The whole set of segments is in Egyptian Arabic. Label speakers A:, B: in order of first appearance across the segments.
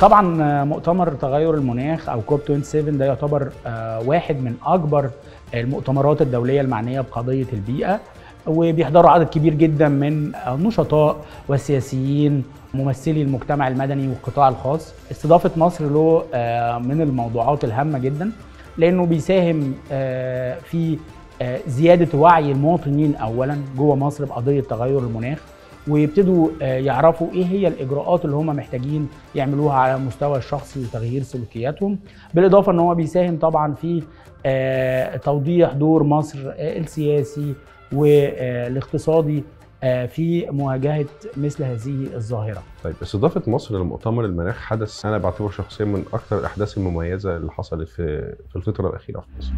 A: طبعا مؤتمر تغير المناخ او كوب 27 ده يعتبر واحد من اكبر المؤتمرات الدوليه المعنيه بقضيه البيئه وبيحضروا عدد كبير جدا من النشطاء والسياسيين ممثلي المجتمع المدني والقطاع الخاص استضافه مصر له من الموضوعات الهامه جدا لانه بيساهم في زياده وعي المواطنين اولا جوه مصر بقضيه تغير المناخ ويبتدوا يعرفوا ايه هي الاجراءات اللي هم محتاجين يعملوها على المستوى الشخصي وتغيير سلوكياتهم بالاضافه ان هو بيساهم طبعا في توضيح دور مصر السياسي والاقتصادي في مواجهه مثل هذه الظاهره.
B: طيب استضافه مصر لمؤتمر المناخ حدث انا بعتبره شخصيا من اكثر الاحداث المميزه اللي حصلت في في الفتره الاخيره في مصر.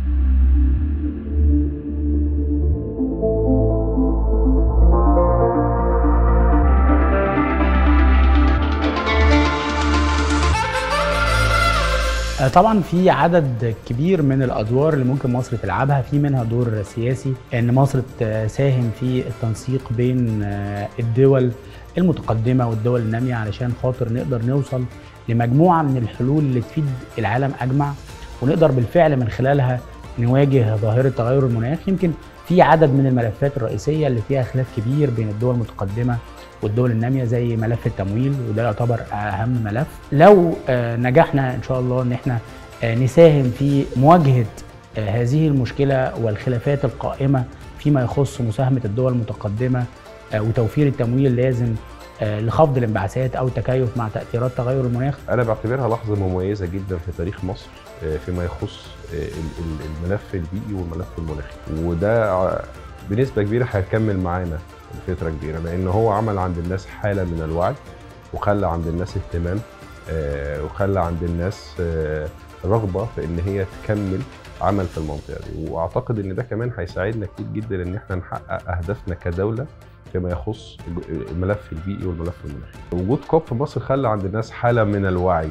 A: طبعا في عدد كبير من الادوار اللي ممكن مصر تلعبها في منها دور سياسي ان مصر تساهم في التنسيق بين الدول المتقدمه والدول الناميه علشان خاطر نقدر نوصل لمجموعه من الحلول اللي تفيد العالم اجمع ونقدر بالفعل من خلالها نواجه ظاهره تغير المناخ يمكن في عدد من الملفات الرئيسيه اللي فيها خلاف كبير بين الدول المتقدمه والدول الناميه زي ملف التمويل وده يعتبر اهم ملف لو نجحنا ان شاء الله ان احنا نساهم في مواجهه هذه المشكله والخلافات القائمه فيما يخص مساهمه الدول المتقدمه وتوفير التمويل اللازم لخفض الانبعاثات او التكيف مع تاثيرات تغير المناخ
B: انا بعتبرها لحظه مميزه جدا في تاريخ مصر فيما يخص الملف البيئي والملف المناخي وده بنسبه كبيره هيكمل معانا لفتره كبيره لان هو عمل عند الناس حاله من الوعي وخلى عند الناس اهتمام وخلى عند الناس رغبه في ان هي تكمل عمل في المنطقه دي واعتقد ان ده كمان هيساعدنا كتير جدا ان احنا نحقق اهدافنا كدوله فيما يخص الملف البيئي والملف المناخي. وجود كوب في مصر خلى عند الناس حاله من الوعي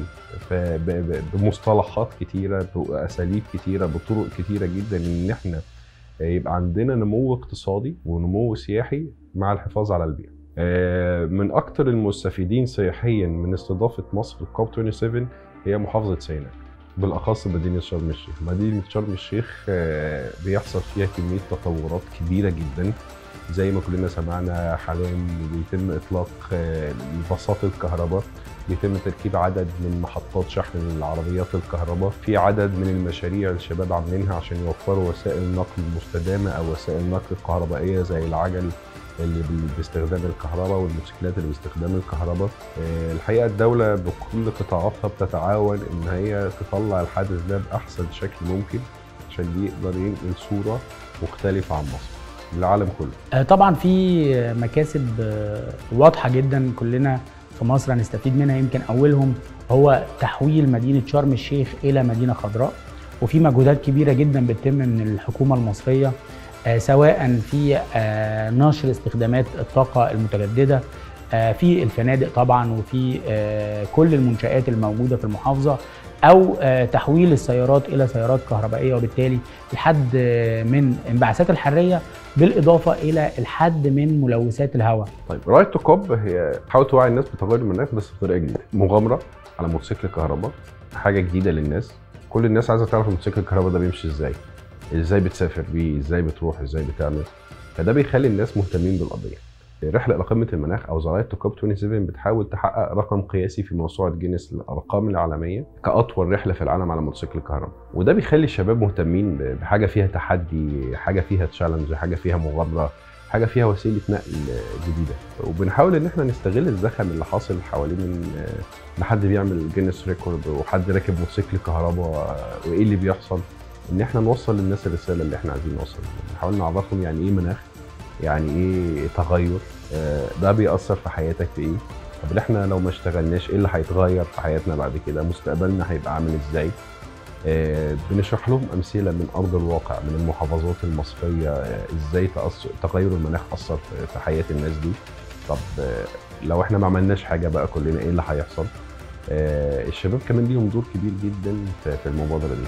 B: بمصطلحات كتيره باساليب كتيره بطرق كتيره جدا ان احنا يبقى عندنا نمو اقتصادي ونمو سياحي مع الحفاظ على البيئه. من اكثر المستفيدين سياحيا من استضافه مصر للكوب 27 هي محافظه سيناء. بالاخص مدينه شرم الشيخ، مدينه شرم الشيخ بيحصل فيها كميه تطورات كبيره جدا زي ما كلنا سمعنا حاليا بيتم اطلاق الباصات الكهرباء بيتم تركيب عدد من محطات شحن العربيات الكهرباء في عدد من المشاريع الشباب عاملينها عشان يوفروا وسائل نقل مستدامه او وسائل نقل كهربائيه زي العجل اللي باستخدام الكهرباء والموتوسيكلات اللي باستخدام الكهرباء الحقيقه الدوله بكل قطاعاتها بتتعاون ان هي تطلع الحدث ده باحسن شكل ممكن عشان يقدر ينقل صوره مختلفه عن مصر للعالم كله
A: طبعا في مكاسب واضحه جدا كلنا في مصر هنستفيد منها يمكن اولهم هو تحويل مدينه شرم الشيخ الى مدينه خضراء وفي مجهودات كبيره جدا بتتم من الحكومه المصريه سواء في نشر استخدامات الطاقه المتجدده في الفنادق طبعا وفي كل المنشات الموجوده في المحافظه او تحويل السيارات الى سيارات كهربائيه وبالتالي الحد من انبعاثات الحريه بالاضافه الى الحد من ملوثات الهواء.
B: طيب رايت تو كوب هي تحاول توعي الناس بتغير المناخ بس بطريقه جديده، مغامره على موتوسيكل كهرباء حاجه جديده للناس، كل الناس عايزه تعرف الموتوسيكل الكهرباء ده بيمشي ازاي؟ ازاي بتسافر بيه؟ ازاي بتروح؟ ازاي بتعمل؟ فده بيخلي الناس مهتمين بالقضيه. رحلة إلى قمة المناخ أو زراعة كوب 27 بتحاول تحقق رقم قياسي في موسوعة جينيس للأرقام العالمية كأطول رحلة في العالم على موتوسيكل الكهرباء وده بيخلي الشباب مهتمين بحاجة فيها تحدي حاجة فيها تشالنج حاجة فيها مغامرة حاجة فيها وسيلة نقل جديدة وبنحاول إن احنا نستغل الزخم اللي حاصل حوالين إن حد بيعمل جينيس ريكورد وحد راكب موتوسيكل كهرباء وإيه اللي بيحصل إن احنا نوصل للناس الرسالة اللي احنا عايزين نوصلها بنحاول نعرفهم يعني إيه مناخ يعني ايه تغير ده بيأثر في حياتك في ايه طب احنا لو ما اشتغلناش ايه اللي هيتغير في حياتنا بعد كده مستقبلنا هيبقى عامل ازاي بنشرح لهم امثله من ارض الواقع من المحافظات المصريه ازاي تأثر تغير المناخ اثر في حياه الناس دي طب لو احنا ما عملناش حاجه بقى كلنا ايه اللي هيحصل الشباب كمان ليهم دور كبير جدا في المبادره دي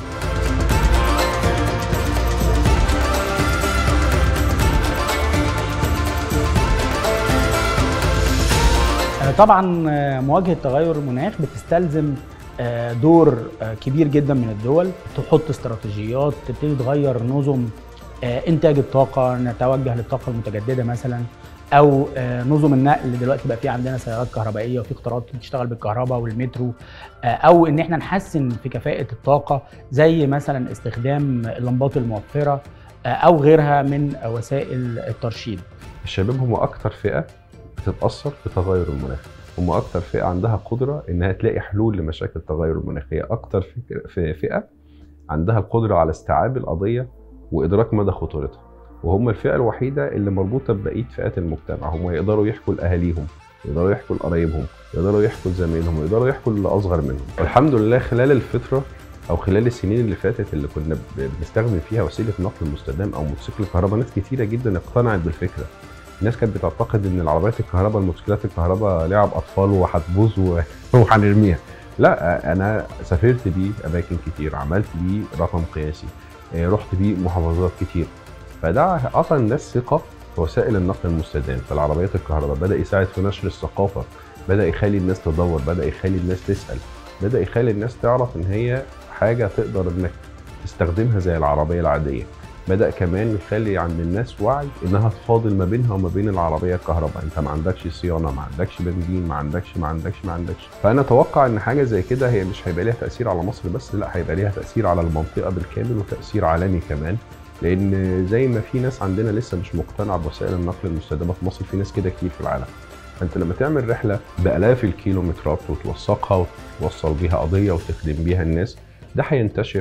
A: طبعا آه، مواجهه تغير المناخ بتستلزم آه، دور آه، كبير جدا من الدول تحط استراتيجيات تبتدي تغير نظم آه، انتاج الطاقه نتوجه للطاقه المتجدده مثلا او آه، نظم النقل دلوقتي بقى في عندنا سيارات كهربائيه وفي قطارات بتشتغل بالكهرباء والمترو آه، او ان احنا نحسن في كفاءه الطاقه زي مثلا استخدام اللمبات الموفره آه، او غيرها من وسائل الترشيد
B: الشباب هم اكتر فئه بتتاثر بتغير المناخ هم اكتر فئه عندها قدره انها تلاقي حلول لمشاكل التغير المناخي هي اكتر فك- في- فئه عندها القدره على استيعاب القضيه وادراك مدى خطورتها وهم الفئه الوحيده اللي مربوطه ببقيه فئات المجتمع هم يقدروا يحكوا لاهاليهم يقدروا يحكوا لقرايبهم يقدروا يحكوا لزمايلهم يقدروا يحكوا لاصغر منهم والحمد لله خلال الفتره او خلال السنين اللي فاتت اللي كنا ب- بنستخدم فيها وسيله نقل مستدام او موتوسيكل الكهرباء ناس كتيره جدا اقتنعت بالفكره الناس كانت بتعتقد ان العربيات الكهرباء الموتوسيكلات الكهرباء لعب اطفال وهتبوظ و- وهنرميها لا انا سافرت بيه اماكن كتير عملت بيه رقم قياسي آه، رحت بيه محافظات كتير فده اعطى الناس ثقه في وسائل النقل المستدام في العربيات الكهرباء بدا يساعد في نشر الثقافه بدا يخلي الناس تدور بدا يخلي الناس تسال بدا يخلي الناس تعرف ان هي حاجه تقدر انك تستخدمها زي العربيه العاديه بدا كمان يخلي عند الناس وعي انها تفاضل ما بينها وما بين العربيه الكهرباء انت ما عندكش صيانه ما عندكش بنزين ما عندكش ما عندكش ما عندكش فانا اتوقع ان حاجه زي كده هي مش هيبقى ليها تاثير على مصر بس لا هيبقى ليها تاثير على المنطقه بالكامل وتاثير عالمي كمان لان زي ما في ناس عندنا لسه مش مقتنعه بوسائل النقل المستدامه في مصر في ناس كده كتير في العالم فانت لما تعمل رحله بالاف الكيلومترات وتوثقها وتوصل بيها قضيه وتخدم بيها الناس ده هينتشر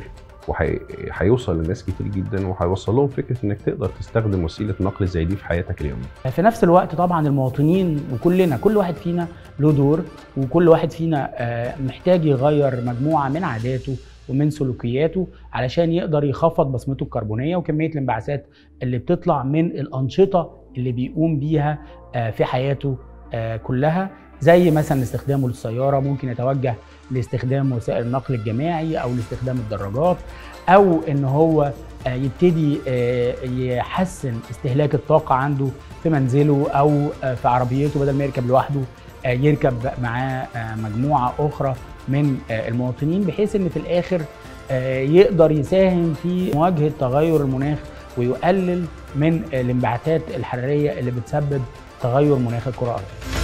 B: وهيوصل لناس كتير جدا وهيوصل لهم فكره انك تقدر تستخدم وسيله نقل زي دي في حياتك اليوميه
A: في نفس الوقت طبعا المواطنين وكلنا كل واحد فينا له دور وكل واحد فينا آه، محتاج يغير مجموعه من عاداته ومن سلوكياته علشان يقدر يخفض بصمته الكربونيه وكميه الانبعاثات اللي بتطلع من الانشطه اللي بيقوم بيها آه، في حياته آه، كلها زي مثلا استخدامه للسياره ممكن يتوجه لاستخدام وسائل النقل الجماعي او لاستخدام الدراجات او ان هو آه، يبتدي آه، يحسن استهلاك الطاقه عنده في منزله او آه، في عربيته بدل ما يركب لوحده آه، يركب معاه آه، مجموعه اخرى من آه، المواطنين بحيث ان في الاخر آه، يقدر يساهم في مواجهه تغير المناخ ويقلل من آه، الانبعاثات الحراريه اللي بتسبب تغير مناخ الكره الارضيه